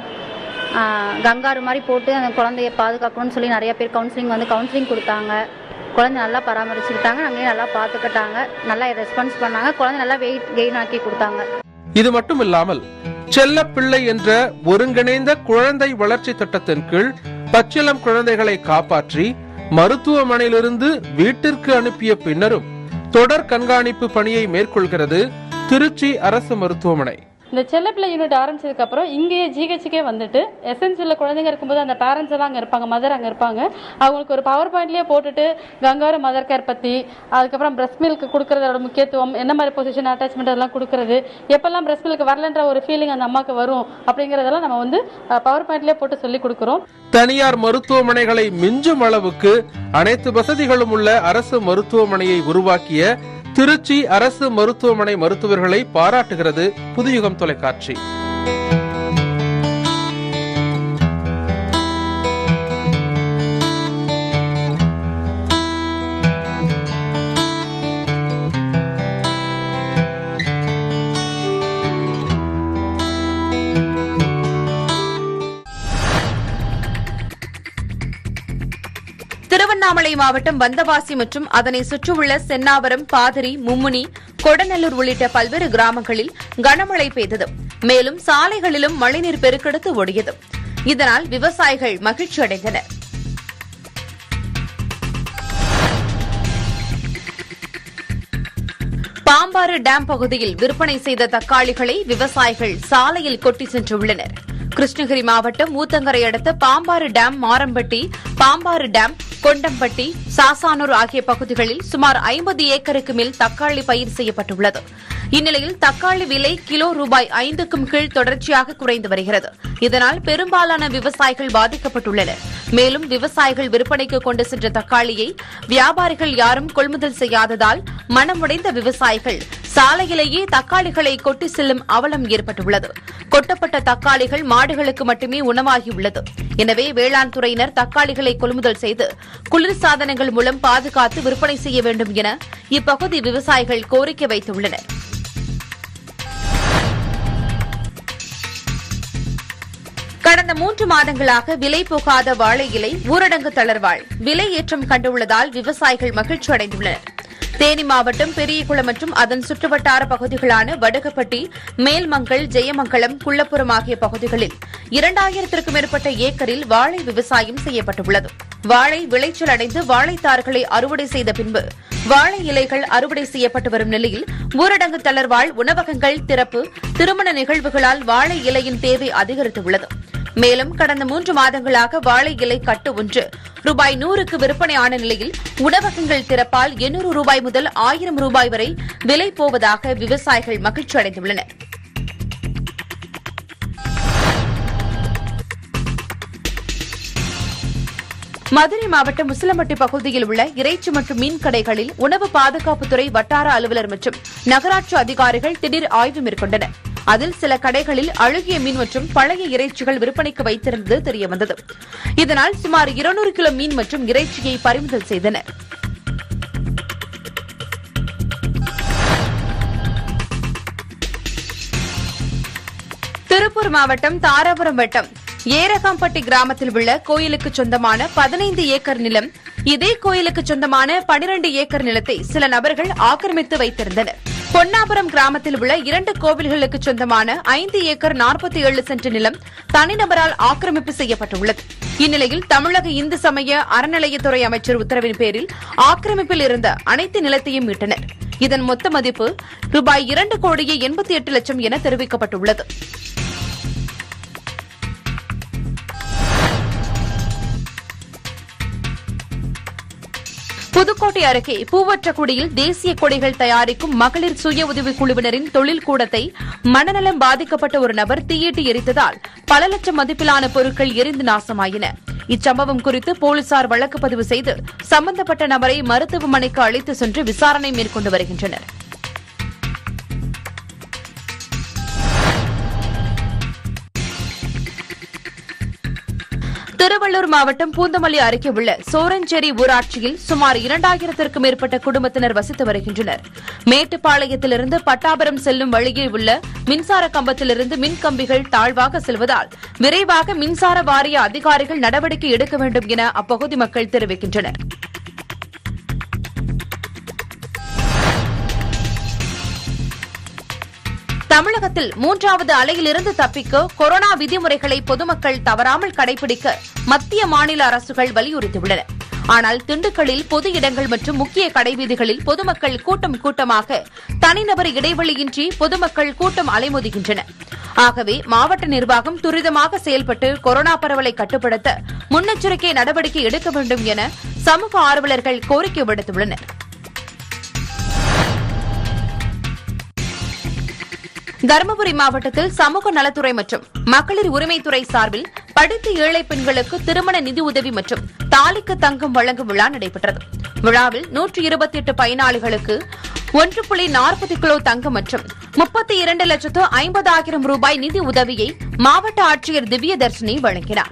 H: ஆஹ் கங்காரு மாதிரி போட்டு அந்த குழந்தைய பாதுகாக்கணும்னு சொல்லி நிறைய பேர் கவுன்சிலிங் வந்து கவுன்சிலிங் கொடுத்தாங்க குழந்தை நல்லா பராமரிச்சுக்கிட்டாங்க அங்கேயும் நல்லா பார்த்துக்கிட்டாங்க நல்லா ரெஸ்பான்ஸ் பண்ணாங்க குழந்தை நல்லா வெயிட் கெயின் ஆக்கி கொடுத்தாங்க
E: இது மட்டும் இல்லாமல் செல்ல பிள்ளை என்ற ஒருங்கிணைந்த குழந்தை வளர்ச்சி திட்டத்தின் கீழ் பச்சிளம் குழந்தைகளை காப்பாற்றி மருத்துவமனையிலிருந்து வீட்டிற்கு அனுப்பிய பின்னரும் தொடர் கண்காணிப்பு பணியை மேற்கொள்கிறது திருச்சி அரசு மருத்துவமனை
I: இந்த செல்லப்பிள்ளை யூனிட் ஆரம்பிச்சதுக்கு அப்புறம் இங்கேயே ஜிஹெச்சுக்கே வந்துட்டு எசென்சியல்ல குழந்தைங்க இருக்கும்போது அந்த பேரண்ட்ஸ் எல்லாம் அங்கே இருப்பாங்க மதர் அங்கே இருப்பாங்க அவங்களுக்கு ஒரு பவர் பாயிண்ட்லேயே போட்டுட்டு கங்காரு மதர் கேர் பற்றி அதுக்கப்புறம் பிரஸ்ட் மில்க் கொடுக்கறதோட முக்கியத்துவம் என்ன மாதிரி பொசிஷன் அட்டாச்மெண்ட் அதெல்லாம் கொடுக்கறது எப்பெல்லாம் பிரஸ்ட் மில்க் வரலன்ற ஒரு ஃபீலிங் அந்த அம்மாவுக்கு வரும் அப்படிங்கிறதெல்லாம் நம்ம வந்து பவர் பாயிண்ட்லேயே போட்டு சொல்லி கொடுக்குறோம்
E: தனியார் மருத்துவமனைகளை மிஞ்சும் அளவுக்கு அனைத்து வசதிகளும் உள்ள அரசு மருத்துவமனையை உருவாக்கிய திருச்சி அரசு மருத்துவமனை மருத்துவர்களை பாராட்டுகிறது புதுயுகம் தொலைக்காட்சி
B: திருவண்ணாமலை மாவட்டம் வந்தவாசி மற்றும் அதனை சுற்றியுள்ள சென்னாவரம் பாதிரி மும்முனி கொடநல்லூர் உள்ளிட்ட பல்வேறு கிராமங்களில் கனமழை பெய்தது மேலும் சாலைகளிலும் மழைநீர் பெருக்கெடுத்து ஓடியது இதனால் விவசாயிகள் மகிழ்ச்சி அடைந்தனர் பாம்பாறு டேம் பகுதியில் விற்பனை செய்த தக்காளிகளை விவசாயிகள் சாலையில் கொட்டி சென்றுள்ளனர் கிருஷ்ணகிரி மாவட்டம் ஊத்தங்கரை அடுத்த பாம்பாறு டேம் மாரம்பட்டி பாம்பாறு டேம் கொண்டம்பட்டி சாசானூர் ஆகிய பகுதிகளில் சுமார் ஐம்பது ஏக்கருக்கு மேல் தக்காளி பயிர் செய்யப்பட்டுள்ளது இந்நிலையில் தக்காளி விலை கிலோ ரூபாய் ஐந்துக்கும் கீழ் தொடர்ச்சியாக குறைந்து வருகிறது இதனால் பெரும்பாலான விவசாயிகள் பாதிக்கப்பட்டுள்ளனர் மேலும் விவசாயிகள் விற்பனைக்கு கொண்டு சென்ற தக்காளியை வியாபாரிகள் யாரும் கொள்முதல் செய்யாததால் மனமுடைந்த விவசாயிகள் சாலையிலேயே தக்காளிகளை கொட்டி செல்லும் அவலம் ஏற்பட்டுள்ளது கொட்டப்பட்ட தக்காளிகள் மாடுகளுக்கு மட்டுமே உணவாகியுள்ளது எனவே வேளாண் துறையினர் தக்காளிகளை கொள்முதல் செய்து குளிர்சாதனங்கள் மூலம் பாதுகாத்து விற்பனை செய்ய வேண்டும் என இப்பகுதி விவசாயிகள் கோரிக்கை வைத்துள்ளனர் கடந்த மூன்று மாதங்களாக விலை போகாத வாழை இலை ஊரடங்கு தளர்வால் விலை ஏற்றம் கண்டுள்ளதால் விவசாயிகள் மகிழ்ச்சி அடைந்துள்ளனர் தேனி மாவட்டம் பெரியகுளம் மற்றும் அதன் சுற்றுவட்டார பகுதிகளான வடுகப்பட்டி மேல்மங்கல் ஜெயமங்கலம் குள்ளப்புறம் ஆகிய பகுதிகளில் இரண்டாயிரத்திற்கும் மேற்பட்ட ஏக்கரில் வாழை விவசாயம் செய்யப்பட்டுள்ளது வாழை விளைச்சல் அடைந்து வாழைத்தார்களை அறுவடை செய்த பின்பு வாழை இலைகள் அறுவடை செய்யப்பட்டு வரும் நிலையில் ஊரடங்கு தளர்வால் உணவகங்கள் திறப்பு திருமண நிகழ்வுகளால் வாழை இலையின் தேவை அதிகரித்துள்ளது மேலும் கடந்த மூன்று மாதங்களாக வாழை இலை கட்டு ஒன்று ரூபாய் நூறுக்கு விற்பனையான நிலையில் உணவகங்கள் திறப்பால் எண்ணூறு ரூபாய் முதல் ஆயிரம் ரூபாய் வரை விலை போவதாக விவசாயிகள் மகிழ்ச்சி அடைந்துள்ளனர் மதுரை மாவட்டம் முசலம்பட்டி பகுதியில் உள்ள இறைச்சி மற்றும் மீன் கடைகளில் உணவு பாதுகாப்புத்துறை வட்டார அலுவலர் மற்றும் நகராட்சி அதிகாரிகள் திடீர் ஆய்வு மேற்கொண்டனர் அதில் சில கடைகளில் அழுகிய மீன் மற்றும் பழைய இறைச்சிகள் விற்பனைக்கு வைத்திருந்தது தெரியவந்தது இதனால் சுமார் இருநூறு கிலோ மீன் மற்றும் இறைச்சியை பறிமுதல் செய்தனர் திருப்பூர் மாவட்டம் தாராபுரம் வட்டம் ஏரகாம்பட்டி கிராமத்தில் உள்ள கோயிலுக்கு சொந்தமான பதினைந்து ஏக்கர் நிலம் இதே கோயிலுக்கு சொந்தமான பனிரண்டு ஏக்கர் நிலத்தை சில நபர்கள் ஆக்கிரமித்து வைத்திருந்தனர் பொன்னாபுரம் கிராமத்தில் உள்ள இரண்டு கோவில்களுக்கு சொந்தமான ஐந்து ஏக்கர் நாற்பத்தி ஏழு சென்ட் நிலம் தனிநபரால் ஆக்கிரமிப்பு செய்யப்பட்டுள்ளது இந்நிலையில் தமிழக இந்து சமய அறநிலையத்துறை அமைச்சர் உத்தரவின் பேரில் ஆக்கிரமிப்பில் இருந்த அனைத்து நிலத்தையும் மீட்டனர் இதன் மொத்த மதிப்பு ரூபாய் இரண்டு கோடியே எண்பத்தி எட்டு லட்சம் என தெரிவிக்கப்பட்டுள்ளது புதுக்கோட்டை அருகே பூவற்றக்குடியில் தேசிய கொடிகள் தயாரிக்கும் மகளிர் சுய உதவிக் குழுவினரின் தொழில் கூடத்தை மனநலம் பாதிக்கப்பட்ட ஒரு நபர் தீயிட்டு எரித்ததால் பல லட்சம் மதிப்பிலான பொருட்கள் எரிந்து நாசமாயின இச்சம்பவம் குறித்து போலீசார் வழக்கு பதிவு செய்து சம்பந்தப்பட்ட நபரை மருத்துவமனைக்கு அழைத்து சென்று விசாரணை மேற்கொண்டு வருகின்றனர் திருவள்ளூர் மாவட்டம் பூந்தமல்லி அருகே உள்ள சோரஞ்சேரி ஊராட்சியில் சுமார் இரண்டாயிரத்திற்கும் மேற்பட்ட குடும்பத்தினர் வசித்து வருகின்றனர் மேட்டுப்பாளையத்திலிருந்து பட்டாபுரம் செல்லும் வழியில் உள்ள மின்சார கம்பத்திலிருந்து மின் கம்பிகள் தாழ்வாக செல்வதால் விரைவாக மின்சார வாரிய அதிகாரிகள் நடவடிக்கை எடுக்க வேண்டும் என அப்பகுதி மக்கள் தெரிவிக்கின்றனர் தமிழகத்தில் மூன்றாவது அலையிலிருந்து தப்பிக்க கொரோனா விதிமுறைகளை பொதுமக்கள் தவறாமல் கடைபிடிக்க மத்திய மாநில அரசுகள் வலியுறுத்தியுள்ளன ஆனால் திண்டுக்கல்லில் பொது இடங்கள் மற்றும் முக்கிய கடைவீதிகளில் பொதுமக்கள் கூட்டம் கூட்டமாக தனிநபர் இடைவெளியின்றி பொதுமக்கள் கூட்டம் அலைமோதுகின்றனர் ஆகவே மாவட்ட நிர்வாகம் துரிதமாக செயல்பட்டு கொரோனா பரவலை கட்டுப்படுத்த முன்னெச்சரிக்கை நடவடிக்கை எடுக்க வேண்டும் என சமூக ஆர்வலர்கள் கோரிக்கை விடுத்துள்ளனர் தருமபுரி மாவட்டத்தில் சமூக நலத்துறை மற்றும் மகளிர் உரிமைத்துறை சார்பில் படித்த ஏழை பெண்களுக்கு திருமண நிதி உதவி மற்றும் தாலிக்கு தங்கம் வழங்கும் விழா நடைபெற்றது விழாவில் நூற்று இருபத்தி எட்டு பயனாளிகளுக்கு ஒன்று புள்ளி நாற்பது கிலோ தங்கம் மற்றும் முப்பத்தி இரண்டு லட்சத்து ஐம்பதாயிரம் ரூபாய் நிதி உதவியை மாவட்ட ஆட்சியர் திவ்யதர்ஷினி வழங்கினார்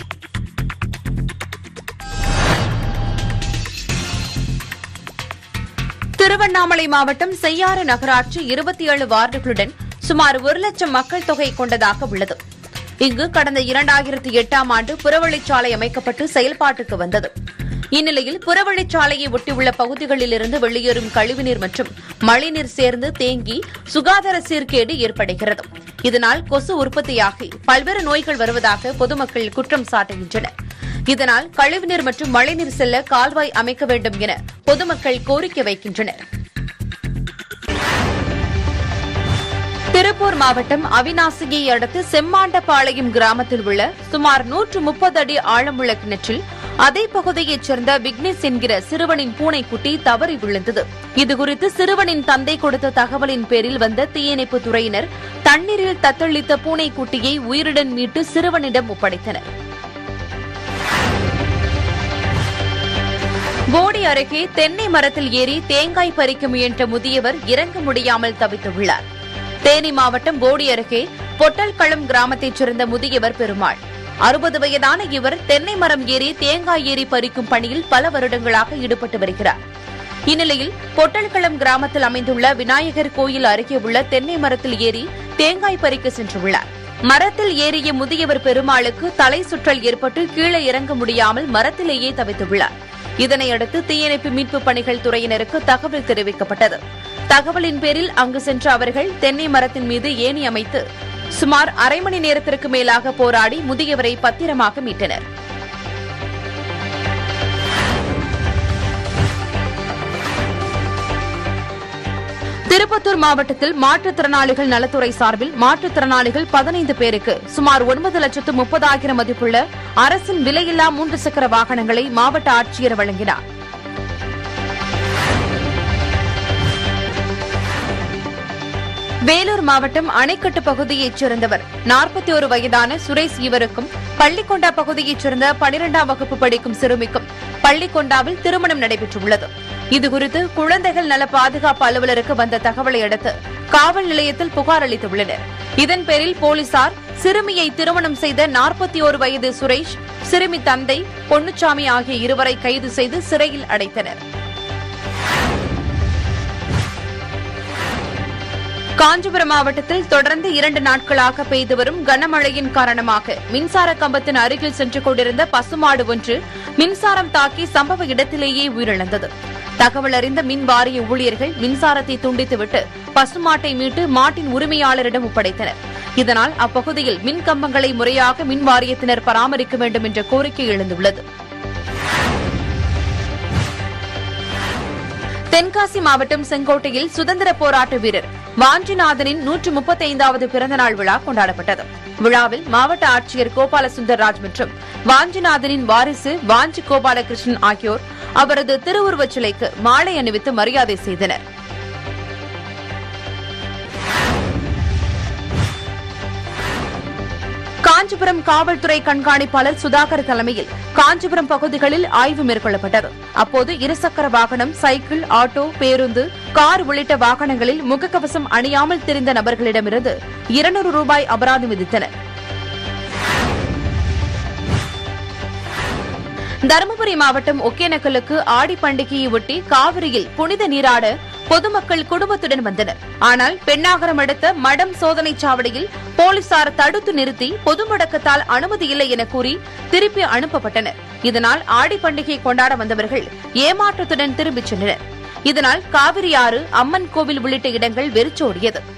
B: திருவண்ணாமலை மாவட்டம் செய்யாறு நகராட்சி இருபத்தி ஏழு வார்டுகளுடன் சுமார் ஒரு லட்சம் மக்கள் தொகை கொண்டதாக உள்ளது இங்கு கடந்த இரண்டாயிரத்தி எட்டாம் ஆண்டு புறவழிச்சாலை அமைக்கப்பட்டு செயல்பாட்டுக்கு வந்தது இந்நிலையில் புறவழிச்சாலையை ஒட்டியுள்ள பகுதிகளில் இருந்து வெளியேறும் கழிவுநீர் மற்றும் மழைநீர் சேர்ந்து தேங்கி சுகாதார சீர்கேடு ஏற்படுகிறது இதனால் கொசு உற்பத்தியாகி பல்வேறு நோய்கள் வருவதாக பொதுமக்கள் குற்றம் சாட்டுகின்றனர் இதனால் கழிவுநீர் மற்றும் மழைநீர் செல்ல கால்வாய் அமைக்க வேண்டும் என பொதுமக்கள் கோரிக்கை வைக்கின்றனர் திருப்பூர் மாவட்டம் அவினாசியை அடுத்து செம்மாண்டபாளையம் கிராமத்தில் உள்ள சுமார் நூற்று முப்பது அடி ஆழமுள்ள கிணற்றில் அதே பகுதியைச் சேர்ந்த விக்னேஷ் என்கிற சிறுவனின் பூனைக்குட்டி தவறி விழுந்தது இதுகுறித்து சிறுவனின் தந்தை கொடுத்த தகவலின் பேரில் வந்த தீயணைப்பு துறையினர் தண்ணீரில் தத்தளித்த பூனைக்குட்டியை உயிருடன் மீட்டு சிறுவனிடம் ஒப்படைத்தனர் போடி அருகே தென்னை மரத்தில் ஏறி தேங்காய் பறிக்க முயன்ற முதியவர் இறங்க முடியாமல் தவித்துள்ளார் தேனி மாவட்டம் போடி அருகே பொட்டல்களம் கிராமத்தைச் சேர்ந்த முதியவர் பெருமாள் அறுபது வயதான இவர் தென்னை மரம் ஏறி தேங்காய் ஏறி பறிக்கும் பணியில் பல வருடங்களாக ஈடுபட்டு வருகிறார் இந்நிலையில் பொட்டல்களம் கிராமத்தில் அமைந்துள்ள விநாயகர் கோயில் அருகே உள்ள தென்னை மரத்தில் ஏறி தேங்காய் பறிக்க சென்றுள்ளார் மரத்தில் ஏறிய முதியவர் பெருமாளுக்கு தலை சுற்றல் ஏற்பட்டு கீழே இறங்க முடியாமல் மரத்திலேயே தவித்துள்ளார் இதனையடுத்து தீயணைப்பு மீட்பு பணிகள் துறையினருக்கு தகவல் தெரிவிக்கப்பட்டது தகவலின் பேரில் அங்கு சென்ற அவர்கள் தென்னை மரத்தின் மீது ஏணி அமைத்து சுமார் அரை மணி நேரத்திற்கு மேலாக போராடி முதியவரை பத்திரமாக மீட்டனர் திருப்பத்தூர் மாவட்டத்தில் மாற்றுத்திறனாளிகள் நலத்துறை சார்பில் மாற்றுத்திறனாளிகள் பதினைந்து பேருக்கு சுமார் ஒன்பது லட்சத்து முப்பதாயிரம் மதிப்புள்ள அரசின் விலையில்லா மூன்று சக்கர வாகனங்களை மாவட்ட ஆட்சியர் வழங்கினார் வேலூர் மாவட்டம் அணைக்கட்டு பகுதியைச் சேர்ந்தவர் நாற்பத்தி ஒரு வயதான சுரேஷ் இவருக்கும் பள்ளிக்கொண்டா பகுதியைச் சேர்ந்த பனிரெண்டாம் வகுப்பு படிக்கும் சிறுமிக்கும் பள்ளிக்கொண்டாவில் திருமணம் நடைபெற்றுள்ளது இதுகுறித்து குழந்தைகள் நல பாதுகாப்பு அலுவலருக்கு வந்த தகவலை அடுத்து காவல் நிலையத்தில் புகார் அளித்துள்ளனர் இதன் பேரில் போலீசார் சிறுமியை திருமணம் செய்த நாற்பத்தி ஒரு வயது சுரேஷ் சிறுமி தந்தை பொன்னுச்சாமி ஆகிய இருவரை கைது செய்து சிறையில் அடைத்தனர் காஞ்சிபுரம் மாவட்டத்தில் தொடர்ந்து இரண்டு நாட்களாக பெய்து வரும் கனமழையின் காரணமாக மின்சார கம்பத்தின் அருகில் சென்று கொண்டிருந்த பசுமாடு ஒன்று மின்சாரம் தாக்கி சம்பவ இடத்திலேயே உயிரிழந்தது தகவல் அறிந்த மின் வாரிய ஊழியர்கள் மின்சாரத்தை துண்டித்துவிட்டு பசுமாட்டை மீட்டு மாட்டின் உரிமையாளரிடம் ஒப்படைத்தனர் இதனால் அப்பகுதியில் மின் கம்பங்களை முறையாக மின் வாரியத்தினர் பராமரிக்க வேண்டும் என்ற கோரிக்கை எழுந்துள்ளது தென்காசி மாவட்டம் செங்கோட்டையில் சுதந்திர போராட்ட வீரர் வாஞ்சிநாதனின் நூற்று முப்பத்தைந்தாவது பிறந்தநாள் விழா கொண்டாடப்பட்டது விழாவில் மாவட்ட ஆட்சியர் கோபால சுந்தர்ராஜ் மற்றும் வாஞ்சிநாதனின் வாரிசு வாஞ்சி கோபாலகிருஷ்ணன் ஆகியோர் அவரது திருவுருவச் சிலைக்கு மாலை அணிவித்து மரியாதை செய்தனர் காஞ்சிபுரம் காவல்துறை கண்காணிப்பாளர் சுதாகர் தலைமையில் காஞ்சிபுரம் பகுதிகளில் ஆய்வு மேற்கொள்ளப்பட்டது அப்போது இருசக்கர வாகனம் சைக்கிள் ஆட்டோ பேருந்து கார் உள்ளிட்ட வாகனங்களில் முகக்கவசம் அணியாமல் திரிந்த நபர்களிடமிருந்து இருநூறு ரூபாய் அபராதம் விதித்தனர் தருமபுரி மாவட்டம் ஒகேனக்கலுக்கு ஆடி பண்டிகையை ஒட்டி காவிரியில் புனித நீராட பொதுமக்கள் குடும்பத்துடன் வந்தனர் ஆனால் பெண்ணாகரம் அடுத்த மடம் சோதனைச் சாவடியில் போலீசார் தடுத்து நிறுத்தி பொது முடக்கத்தால் அனுமதி இல்லை என கூறி திருப்பி அனுப்பப்பட்டனர் இதனால் ஆடி பண்டிகை கொண்டாட வந்தவர்கள் ஏமாற்றத்துடன் திரும்பிச் சென்றனர் இதனால் காவிரி ஆறு அம்மன் கோவில் உள்ளிட்ட இடங்கள் வெறிச்சோடியது